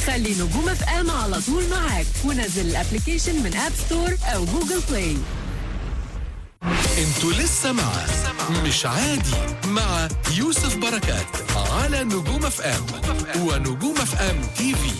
خلي نجوم اف ام على طول معاك ونزل الابلكيشن من اب ستور او جوجل بلاي انتوا لسه مع مش عادي مع يوسف بركات على نجوم اف ام ونجوم اف ام تي في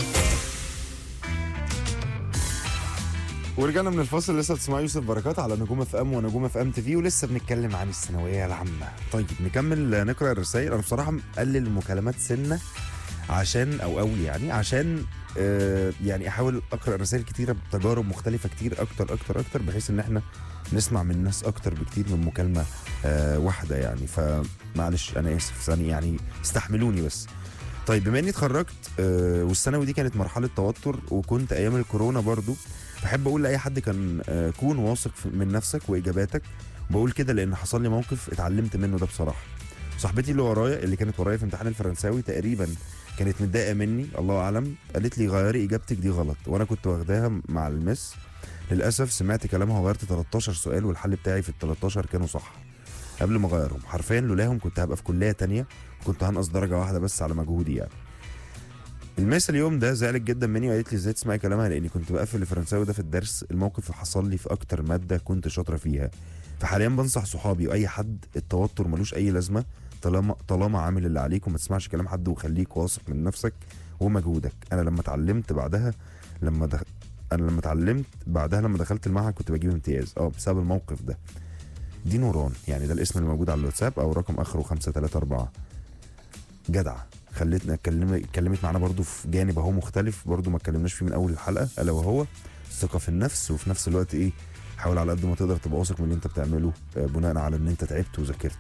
ورجعنا من الفاصل لسه بتسمعوا يوسف بركات على نجوم اف ام ونجوم اف ام تي في ولسه بنتكلم عن الثانويه العامه طيب نكمل نقرا الرسائل انا بصراحه مقلل المكالمات سنه عشان او اول يعني عشان آه يعني احاول اقرا رسائل كتيره بتجارب مختلفه كتير اكتر اكتر اكتر بحيث ان احنا نسمع من ناس اكتر بكتير من مكالمه آه واحده يعني فمعلش انا اسف ثاني يعني استحملوني بس طيب بما اني اتخرجت آه والثانوي دي كانت مرحله توتر وكنت ايام الكورونا برضو بحب اقول لاي حد كان آه، كون واثق في- من نفسك واجاباتك بقول كده لان حصل لي موقف اتعلمت منه ده بصراحه صاحبتي اللي ورايا اللي كانت ورايا في امتحان الفرنساوي تقريبا كانت متضايقه مني الله اعلم قالت لي غيري اجابتك دي غلط وانا كنت واخداها مع المس للاسف سمعت كلامها وغيرت 13 سؤال والحل بتاعي في ال 13 كانوا صح قبل ما اغيرهم حرفيا لولاهم كنت هبقى في كليه تانية كنت هنقص درجه واحده بس على مجهودي يعني المس اليوم ده زعلت جدا مني وقالت لي ازاي تسمعي كلامها لاني كنت بقفل الفرنساوي ده في الدرس الموقف اللي حصل لي في اكتر ماده كنت شاطره فيها فحاليا بنصح صحابي واي حد التوتر ملوش اي لازمه طالما طالما عامل اللي عليك وما تسمعش كلام حد وخليك واثق من نفسك ومجهودك انا لما اتعلمت بعدها لما دخ... انا لما اتعلمت بعدها لما دخلت المعهد كنت بجيب امتياز اه بسبب الموقف ده دي نوران يعني ده الاسم اللي موجود على الواتساب او رقم اخره 534 جدعه خلتنا اتكلم اتكلمت معانا برضو في جانب اهو مختلف برضو ما اتكلمناش فيه من اول الحلقه الا وهو الثقه في النفس وفي نفس الوقت ايه حاول على قد ما تقدر تبقى واثق من اللي انت بتعمله آه، بناء على ان انت تعبت وذاكرت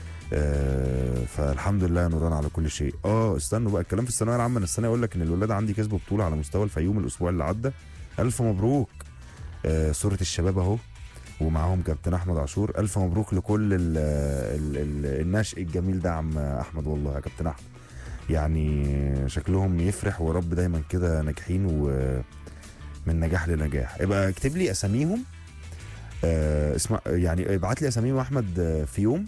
آه، فالحمد لله يا نوران على كل شيء اه استنوا بقى الكلام في الثانويه العامه انا السنه اقول لك ان الولاد عندي كسبوا بطوله على مستوى الفيوم الاسبوع اللي عدى الف مبروك آه، صوره الشباب اهو ومعاهم كابتن احمد عاشور الف مبروك لكل ال ال ال النشء الجميل ده عم احمد والله يا كابتن احمد يعني شكلهم يفرح ورب دايما كده ناجحين ومن نجاح لنجاح ابقى اكتب لي اساميهم آه اسمع يعني ابعت لي اساميهم احمد آه، في يوم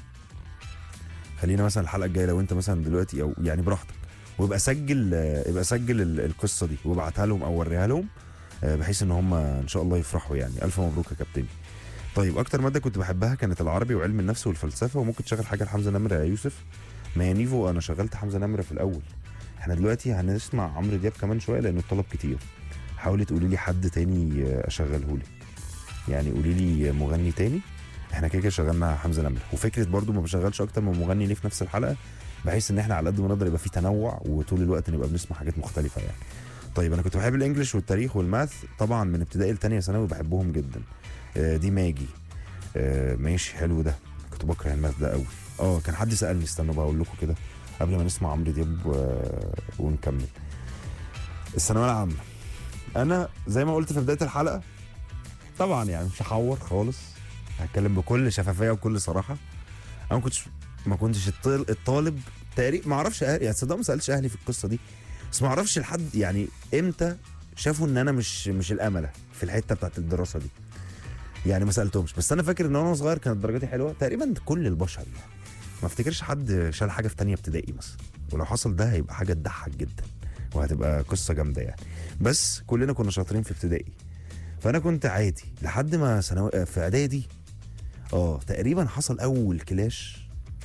خلينا مثلا الحلقه الجايه لو انت مثلا دلوقتي او يعني براحتك ويبقى سجل آه، يبقى سجل ال- القصه دي وابعتها لهم او وريها لهم آه، بحيث ان هم ان شاء الله يفرحوا يعني الف مبروك يا كابتن طيب اكتر ماده كنت بحبها كانت العربي وعلم النفس والفلسفه وممكن تشغل حاجه لحمزه نمره يا يوسف ما يا نيفو انا شغلت حمزه نمره في الاول احنا دلوقتي هنسمع عمرو دياب كمان شويه لان الطلب كتير حاولي تقولي لي حد تاني آه، اشغله لك يعني قولي لي مغني تاني احنا كده كده شغلنا حمزه نمره وفكره برضو ما بشغلش اكتر من مغني ليه في نفس الحلقه بحيث ان احنا على قد ما نقدر يبقى في تنوع وطول الوقت نبقى بنسمع حاجات مختلفه يعني طيب انا كنت بحب الانجليش والتاريخ والماث طبعا من ابتدائي لتانية ثانوي بحبهم جدا آه، دي ماجي آه، ماشي حلو ده كنت بكره الماث ده قوي اه كان حد سالني استنوا بقى اقول لكم كده قبل ما نسمع عمرو دياب و- ونكمل الثانويه العامه انا زي ما قلت في بدايه الحلقه طبعا يعني مش هحور خالص هتكلم بكل شفافيه وكل صراحه انا ما كنتش ما كنتش الطال- الطالب تقريبا ما اعرفش أهلي- يعني تصدق ما سالتش اهلي في القصه دي بس ما اعرفش لحد يعني امتى شافوا ان انا مش مش الامله في الحته بتاعت الدراسه دي يعني ما سالتهمش بس انا فاكر ان وانا صغير كانت درجاتي حلوه تقريبا كل البشر يعني ما افتكرش حد شال حاجه في تانية ابتدائي مثلا ولو حصل ده هيبقى حاجه تضحك جدا وهتبقى قصه جامده يعني بس كلنا كنا شاطرين في ابتدائي فانا كنت عادي لحد ما ثانوي في اعدادي اه تقريبا حصل اول كلاش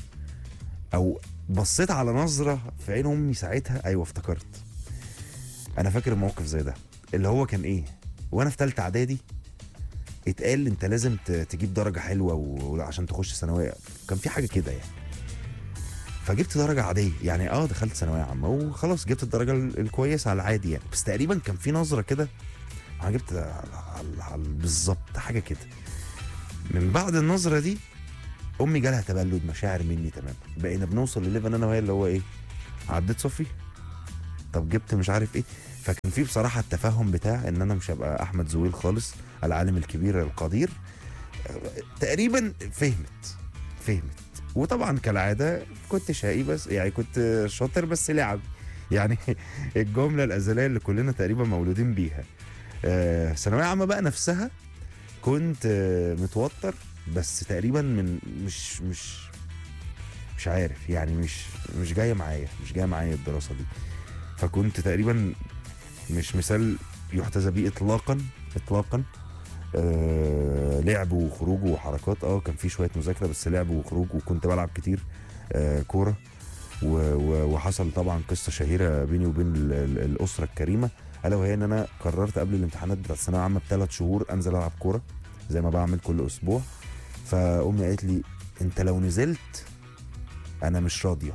او بصيت على نظره في عين امي ساعتها ايوه افتكرت انا فاكر موقف زي ده اللي هو كان ايه وانا في ثالثه اعدادي اتقال انت لازم ت- تجيب درجه حلوه و- وعشان تخش ثانويه كان في حاجه كده يعني فجبت درجه عاديه يعني اه دخلت ثانويه عامه وخلاص جبت الدرجه ال- الكويسه على العادي يعني بس تقريبا كان في نظره كده انا جبت على- على- على- بالظبط حاجه كده من بعد النظره دي امي جالها تبلد مشاعر مني تماما بقينا بنوصل لليفل انا وهي اللي هو ايه عديت صفي طب جبت مش عارف ايه فكان في بصراحه التفهم بتاع ان انا مش هبقى احمد زويل خالص العالم الكبير القدير تقريبا فهمت فهمت وطبعا كالعاده كنت شقي بس يعني كنت شاطر بس لعب يعني الجمله الازليه اللي كلنا تقريبا مولودين بيها آه، ثانويه عامه بقى نفسها كنت آه، متوتر بس تقريبا من مش مش مش عارف يعني مش مش جايه معايا مش جايه معايا الدراسه دي فكنت تقريبا مش مثال يحتذى بيه اطلاقا اطلاقا آه لعب وخروج وحركات اه كان في شويه مذاكره بس لعب وخروج وكنت بلعب كتير آه كوره و- و- وحصل طبعا قصه شهيره بيني وبين ال- ال- الاسره الكريمه الا وهي ان انا قررت قبل الامتحانات بتاعت الثانويه العامه بثلاث شهور انزل العب كوره زي ما بعمل كل اسبوع فامي قالت لي انت لو نزلت انا مش راضيه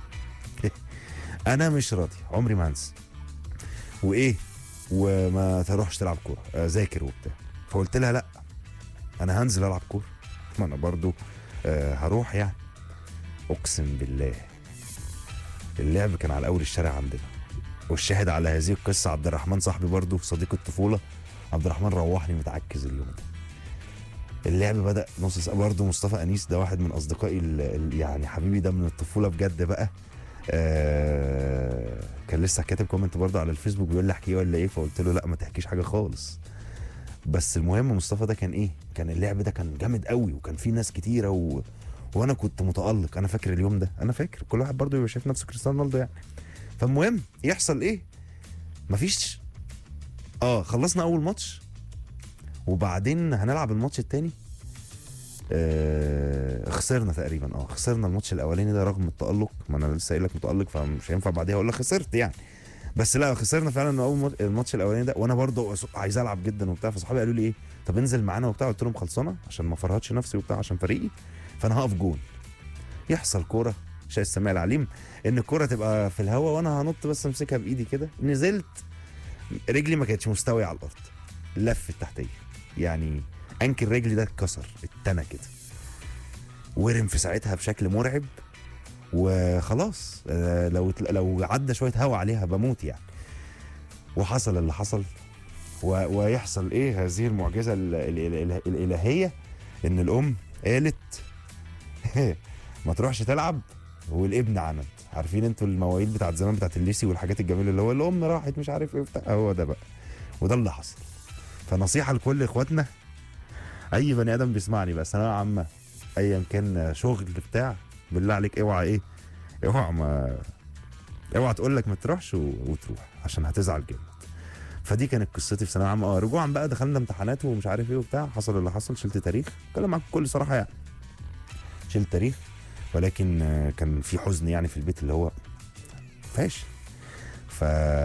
انا مش راضي عمري ما هنسى وايه وما تروحش تلعب كوره آه، ذاكر وبتاع فقلت لها لا انا هنزل العب كوره ما انا برضو آه، هروح يعني اقسم بالله اللعب كان على اول الشارع عندنا والشاهد على هذه القصه عبد الرحمن صاحبي برضو صديق الطفوله عبد الرحمن روحني متعكز اليوم ده اللعب بدا نص ساعه برضه مصطفى انيس ده واحد من اصدقائي ال- ال- يعني حبيبي ده من الطفوله بجد بقى آه كان لسه كاتب كومنت برضه على الفيسبوك بيقول لي احكي ولا ايه فقلت له لا ما تحكيش حاجه خالص بس المهم مصطفى ده كان ايه كان اللعب ده كان جامد قوي وكان فيه ناس كتيره و... وانا كنت متالق انا فاكر اليوم ده انا فاكر كل واحد برضه يبقى شايف نفسه كريستيانو رونالدو يعني فالمهم يحصل ايه مفيش اه خلصنا اول ماتش وبعدين هنلعب الماتش التاني آه خسرنا تقريبا اه خسرنا الماتش الاولاني ده رغم التالق ما انا لسه قايل لك متالق فمش هينفع بعديها اقول لك خسرت يعني بس لا خسرنا فعلا اول مات- الماتش الاولاني ده وانا برضه عايز العب جدا وبتاع فصحابي قالوا لي ايه طب انزل معانا وبتاع قلت لهم خلصانه عشان ما فرهدش نفسي وبتاع عشان فريقي فانا هقف جون يحصل كوره شايف السماء العليم ان الكوره تبقى في الهواء وانا هنط بس امسكها بايدي كده نزلت رجلي ما كانتش مستويه على الارض لفت تحتيه يعني انكل رجلي ده اتكسر اتنى كده ورم في ساعتها بشكل مرعب وخلاص آه، لو لو عدى شويه هوا عليها بموت يعني وحصل اللي حصل و- ويحصل ايه هذه المعجزه ال- ال- ال- الالهيه ان الام قالت ما تروحش تلعب والابن عند عارفين انتوا المواعيد بتاعت زمان بتاعت الليسي والحاجات الجميله اللي هو الام راحت مش عارف ايه بتاع هو ده بقى وده اللي حصل فنصيحه لكل اخواتنا اي بني ادم بيسمعني بقى ثانويه عامه ايا كان شغل بتاع بالله عليك اوعى ايه اوعى ما اوعى تقول لك ما تروحش و... وتروح عشان هتزعل جامد فدي كانت قصتي في ثانويه عامه اه رجوعا بقى دخلنا امتحانات ومش عارف ايه وبتاع حصل اللي حصل شلت تاريخ اتكلم معاكم بكل صراحه يعني شلت تاريخ ولكن آه، كان في حزن يعني في البيت اللي هو فاشل ف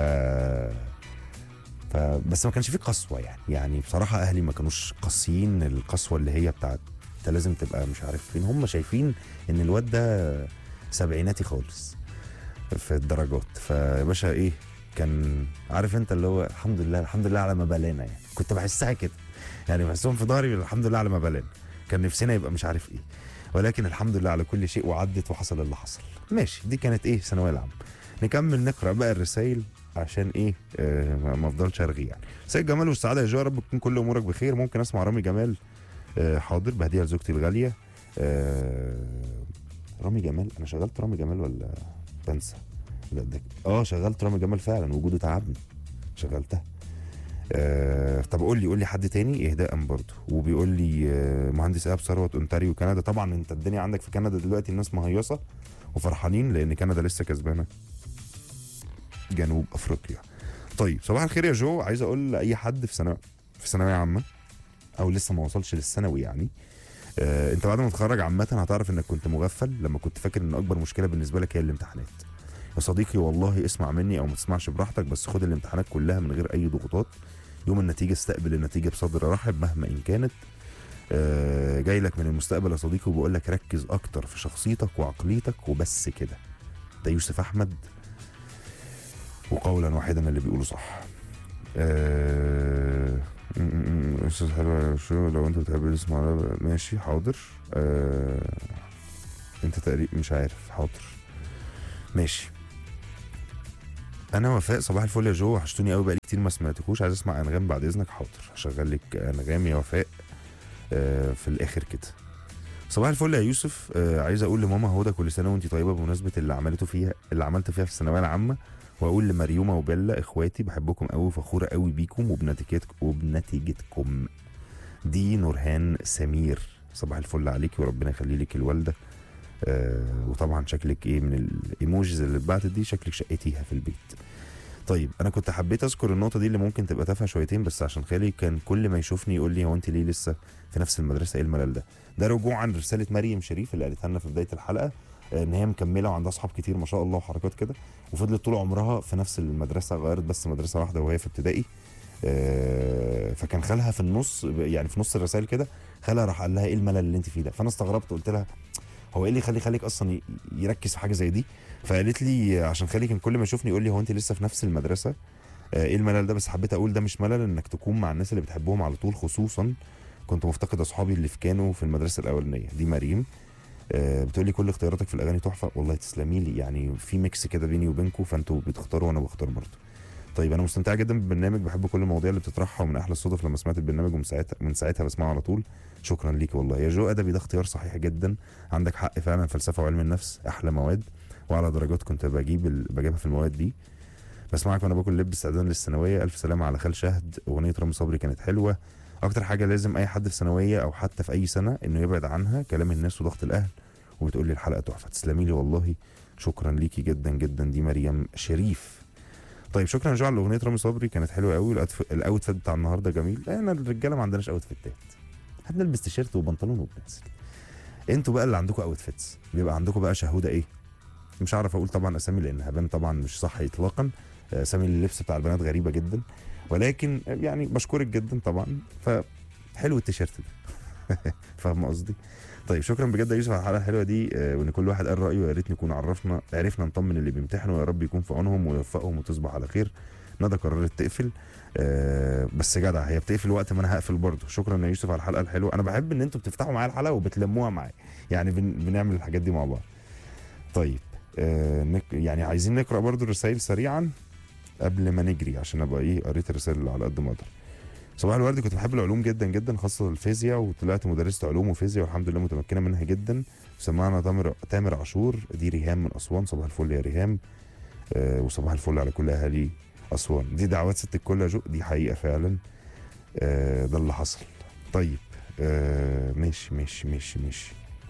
ف بس ما كانش في قسوه يعني يعني بصراحه اهلي ما كانوش قاسيين القسوه اللي هي بتاعت انت لازم تبقى مش عارف فين هم شايفين ان الواد ده سبعيناتي خالص في الدرجات فيا باشا ايه كان عارف انت اللي هو الحمد لله الحمد لله على ما بلانا يعني كنت بحسها كده يعني بحسهم في ظهري الحمد لله على ما بلانا كان نفسنا يبقى مش عارف ايه ولكن الحمد لله على كل شيء وعدت وحصل اللي حصل ماشي دي كانت ايه ثانويه العامه نكمل نقرا بقى الرسائل عشان ايه آه ما- ما افضلش ارغي يعني سيد جمال والسعاده يا جو يا رب تكون كل امورك بخير ممكن اسمع رامي جمال آه حاضر بهديها لزوجتي الغاليه آه رامي جمال انا شغلت رامي جمال ولا بنسى لا ده اه شغلت رامي جمال فعلا وجوده تعبني شغلتها آه طب قول لي قول لي حد تاني اهداء برضه وبيقول لي آه مهندس ايهاب ثروت اونتاريو كندا طبعا انت الدنيا عندك في كندا دلوقتي الناس مهيصه وفرحانين لان كندا لسه كسبانه جنوب افريقيا طيب صباح الخير يا جو عايز اقول لاي حد في ثانوي في ثانويه عامه او لسه ما وصلش للثانوي يعني آه انت بعد ما تتخرج عامه هتعرف انك كنت مغفل لما كنت فاكر ان اكبر مشكله بالنسبه لك هي الامتحانات يا صديقي والله اسمع مني او ما تسمعش براحتك بس خد الامتحانات كلها من غير اي ضغوطات يوم النتيجه استقبل النتيجه بصدر رحب مهما ان كانت آه جاي لك من المستقبل يا صديقي وبقول لك ركز اكتر في شخصيتك وعقليتك وبس كده ده يوسف احمد وقولا واحدا اللي بيقوله صح آه، م- م- م- استاذ حلوة يا شو لو انت بتحب تسمع ده ماشي حاضر آه، انت تقريبا مش عارف حاضر ماشي انا وفاء صباح الفل يا جو وحشتوني قوي بقالي كتير ما سمعتكوش عايز اسمع انغام بعد اذنك حاضر هشغل لك انغام يا وفاء آه، في الاخر كده صباح الفل يا يوسف آه، عايز اقول لماما هدى كل سنه وانت طيبه بمناسبه اللي عملته فيها اللي عملت فيها في الثانويه العامه واقول لمريومه وبيلا اخواتي بحبكم قوي وفخوره قوي بيكم وبنتيجتكم وبنتيجتكم دي نورهان سمير صباح الفل عليكي وربنا يخلي لك الوالده آه وطبعا شكلك ايه من الايموجيز اللي اتبعتت دي شكلك شقيتيها في البيت طيب انا كنت حبيت اذكر النقطه دي اللي ممكن تبقى تافهه شويتين بس عشان خالي كان كل ما يشوفني يقول لي هو انت ليه لسه في نفس المدرسه ايه الملل ده ده رجوعا لرساله مريم شريف اللي قالتها لنا في بدايه الحلقه آه، ان هي مكمله وعندها اصحاب كتير ما شاء الله وحركات كده وفضلت طول عمرها في نفس المدرسه غيرت بس مدرسه واحده وهي في ابتدائي آه، فكان خالها في النص يعني في نص الرسائل كده خالها راح قال لها ايه الملل اللي انت فيه ده فانا استغربت قلت لها هو ايه اللي يخلي خالك اصلا ي- يركز في حاجه زي دي فقالت لي عشان خالي كان كل ما يشوفني يقول لي هو انت لسه في نفس المدرسه آه، ايه الملل ده بس حبيت اقول ده مش ملل انك تكون مع الناس اللي بتحبهم على طول خصوصا كنت مفتقد اصحابي اللي في كانوا في المدرسه الاولانيه دي مريم آه، بتقولي كل اختياراتك في الاغاني تحفه والله تسلمي لي يعني في ميكس كده بيني وبينكم فانتوا بتختاروا وانا بختار برضه طيب انا مستمتعه جدا بالبرنامج بحب كل المواضيع اللي بتطرحها ومن احلى الصدف لما سمعت البرنامج ومن ساعتها من ساعتها بسمعه على طول شكرا ليك والله يا جو ادبي ده اختيار صحيح جدا عندك حق فعلا فلسفه وعلم النفس احلى مواد وعلى درجات كنت بجيب ال... بجيبها في المواد دي بسمعك وانا باكل لب استعدادا للثانويه الف سلامه على خال شهد اغنيه رامي صبري كانت حلوه اكتر حاجه لازم اي حد في ثانويه او حتى في اي سنه انه يبعد عنها كلام الناس وضغط الاهل وبتقول لي الحلقه تحفه تسلمي لي والله شكرا ليكي جدا جدا دي مريم شريف طيب شكرا يا جو على اغنيه رامي صبري كانت حلوه قوي الأوتف- الاوتفيت بتاع النهارده جميل احنا الرجاله ما عندناش اوتفيتات احنا بنلبس تيشيرت وبنطلون وبننزل انتوا بقى اللي عندكم اوتفيتس بيبقى عندكم بقى شهوده ايه مش هعرف اقول طبعا اسامي لان هبان طبعا مش صح اطلاقا اسامي اللبس بتاع البنات غريبه جدا ولكن يعني بشكرك جدا طبعا فحلو التيشيرت ده فاهم قصدي طيب شكرا بجد يا يوسف على الحلقه الحلوه دي آه، وان كل واحد قال رايه يا ريت نكون عرفنا عرفنا نطمن اللي بيمتحنوا يا رب يكون في عونهم ويوفقهم وتصبح على خير ندى قررت تقفل آه بس جدع هي بتقفل وقت ما انا هقفل برضه شكرا يا يوسف على الحلقه الحلوه انا بحب ان انتوا بتفتحوا معايا الحلقه وبتلموها معايا يعني بن بنعمل الحاجات دي مع بعض طيب آه نك يعني عايزين نقرا برضه الرسائل سريعا قبل ما نجري عشان ابقى ايه قريت الرسائل اللي على قد ما اقدر صباح الورد كنت بحب العلوم جدا جدا خاصه الفيزياء وطلعت مدرسه علوم وفيزياء والحمد لله متمكنه منها جدا سمعنا تامر تامر عاشور دي ريهام من اسوان صباح الفل يا ريهام آه وصباح الفل على كل اهالي اسوان دي دعوات ست الكل يا جو دي حقيقه فعلا آه ده اللي حصل طيب آه ماشي ماشي ماشي ماشي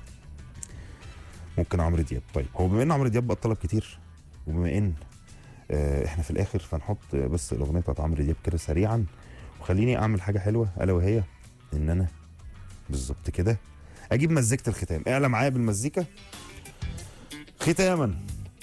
ممكن عمرو دياب طيب هو بما ان عمرو دياب بقى طلب كتير وبما ان آه احنا في الاخر فنحط بس الاغنيه بتاعت عمرو دياب كده سريعا وخليني اعمل حاجه حلوه الا وهي ان انا بالظبط كده اجيب مزيكه الختام اعلى معايا بالمزيكا ختاما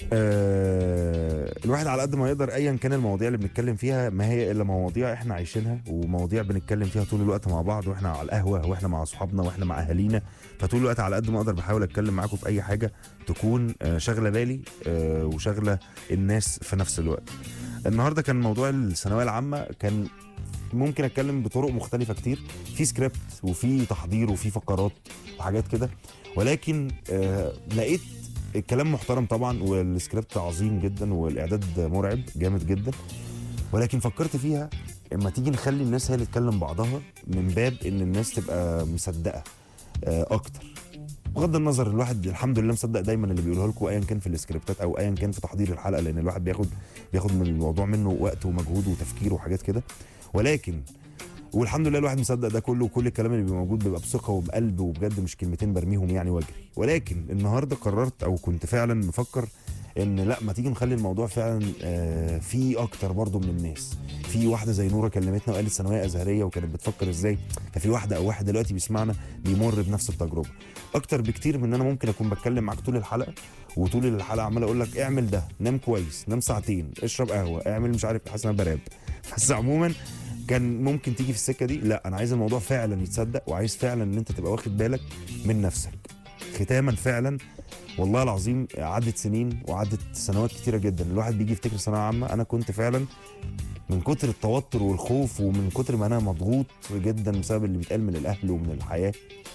آه الواحد على قد ما يقدر ايا كان المواضيع اللي بنتكلم فيها ما هي الا مواضيع احنا عايشينها ومواضيع بنتكلم فيها طول الوقت مع بعض واحنا على القهوه واحنا مع اصحابنا واحنا مع اهالينا فطول الوقت على قد ما اقدر بحاول اتكلم معاكم في اي حاجه تكون آه شاغله بالي آه وشاغله الناس في نفس الوقت النهارده كان موضوع الثانويه العامه كان ممكن اتكلم بطرق مختلفه كتير في سكريبت وفي تحضير وفي فقرات وحاجات كده ولكن آه لقيت الكلام محترم طبعا والسكريبت عظيم جدا والاعداد مرعب جامد جدا ولكن فكرت فيها اما تيجي نخلي الناس هي اللي تكلم بعضها من باب ان الناس تبقى مصدقه آه اكتر بغض النظر الواحد الحمد لله مصدق دايما اللي بيقوله لكم ايا كان في السكريبتات او ايا كان في تحضير الحلقه لان الواحد بياخد بياخد من الموضوع منه وقت ومجهود وتفكير وحاجات كده ولكن والحمد لله الواحد مصدق ده كله وكل الكلام اللي بيبقى موجود بيبقى بثقه وبقلب وبجد مش كلمتين برميهم يعني واجري ولكن النهارده قررت او كنت فعلا مفكر ان لا ما تيجي نخلي الموضوع فعلا آه في اكتر برضو من الناس في واحده زي نوره كلمتنا وقالت ثانويه ازهريه وكانت بتفكر ازاي ففي واحده او واحد دلوقتي بيسمعنا بيمر بنفس التجربه اكتر بكتير من ان انا ممكن اكون بتكلم معاك طول الحلقه وطول الحلقه عمال اقول لك اعمل ده نام كويس نام ساعتين اشرب قهوه اعمل مش عارف حاسس إن انا براب بس عموما كان ممكن تيجي في السكه دي لا انا عايز الموضوع فعلا يتصدق وعايز فعلا ان انت تبقى واخد بالك من نفسك ختاما فعلا والله العظيم عدت سنين وعدت سنوات كتيره جدا الواحد بيجي يفتكر ثانويه عامه انا كنت فعلا من كتر التوتر والخوف ومن كتر ما انا مضغوط جدا بسبب اللي بيتقال من الاهل ومن الحياه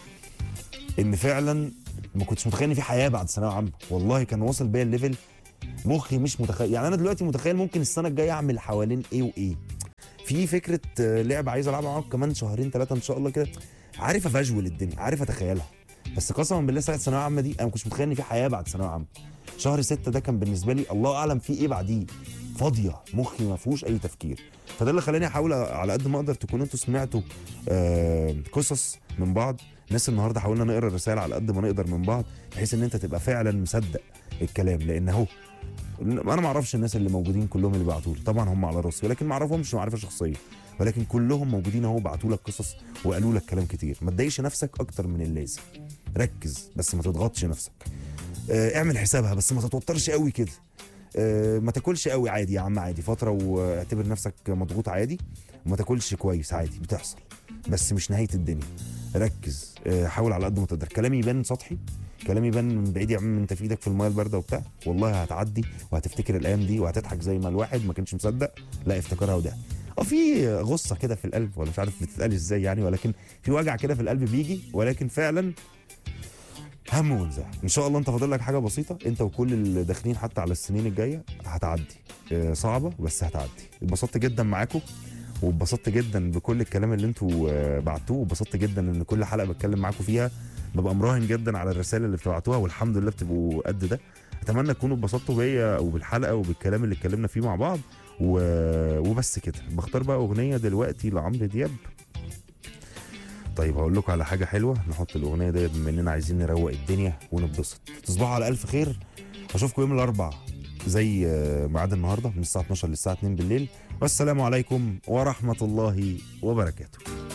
ان فعلا ما كنتش متخيل ان في حياه بعد ثانويه عامه والله كان واصل بيا الليفل مخي مش متخيل يعني انا دلوقتي متخيل ممكن السنه الجايه اعمل حوالين ايه وايه في فكره آه، لعبه عايز العبها معاكم كمان شهرين ثلاثه ان شاء الله كده عارف افجول الدنيا عارف اتخيلها بس قسما بالله ساعه ثانويه عامه دي انا ما كنتش متخيل ان في حياه بعد ثانويه عامه شهر ستة ده كان بالنسبه لي الله اعلم في ايه بعديه فاضيه مخي ما فيهوش اي تفكير فده اللي خلاني احاول على قد ما اقدر تكونوا انتوا سمعتوا آه قصص من بعض ناس النهارده حاولنا نقرا الرسائل على قد ما نقدر من بعض بحيث ان انت تبقى فعلا مصدق الكلام لان اهو انا ما اعرفش الناس اللي موجودين كلهم اللي بعتوا لي طبعا هم على راسي ولكن ما اعرفهمش معرفه شخصيه ولكن كلهم موجودين اهو بعتوا لك قصص وقالوا لك كلام كتير ما تضايقش نفسك اكتر من اللازم ركز بس ما تضغطش نفسك آه، اعمل حسابها بس ما تتوترش قوي كده آه، ما تاكلش قوي عادي يا عم عادي فتره واعتبر نفسك مضغوط عادي وما تاكلش كويس عادي بتحصل بس مش نهايه الدنيا ركز آه، حاول على قد ما تقدر كلامي يبان سطحي كلامي يبان من بعيد يا عم انت في ايدك في المايه البارده وبتاع والله هتعدي وهتفتكر الايام دي وهتضحك زي ما الواحد ما كانش مصدق لا افتكرها وده اه في غصه كده في القلب ولا مش عارف بتتقال ازاي يعني ولكن في وجع كده في القلب بيجي ولكن فعلا هم وانزاح ان شاء الله انت فاضل لك حاجه بسيطه انت وكل اللي داخلين حتى على السنين الجايه هتعدي آه، صعبه بس هتعدي اتبسطت جدا معاكم واتبسطت جدا بكل الكلام اللي انتوا آه، بعتوه واتبسطت جدا ان كل حلقه بتكلم معاكم فيها ببقى مراهن جدا على الرسائل اللي بتبعتوها والحمد لله بتبقوا قد ده اتمنى تكونوا اتبسطتوا بيا وبالحلقه وبالكلام اللي اتكلمنا فيه مع بعض و... وبس كده بختار بقى اغنيه دلوقتي لعمرو دياب طيب هقول لكم على حاجه حلوه نحط الاغنيه ديت بما اننا عايزين نروق الدنيا ونتبسط تصبحوا على الف خير اشوفكم يوم الاربعاء زي آه، ميعاد النهارده من الساعه 12 للساعه 2 بالليل والسلام عليكم ورحمه الله وبركاته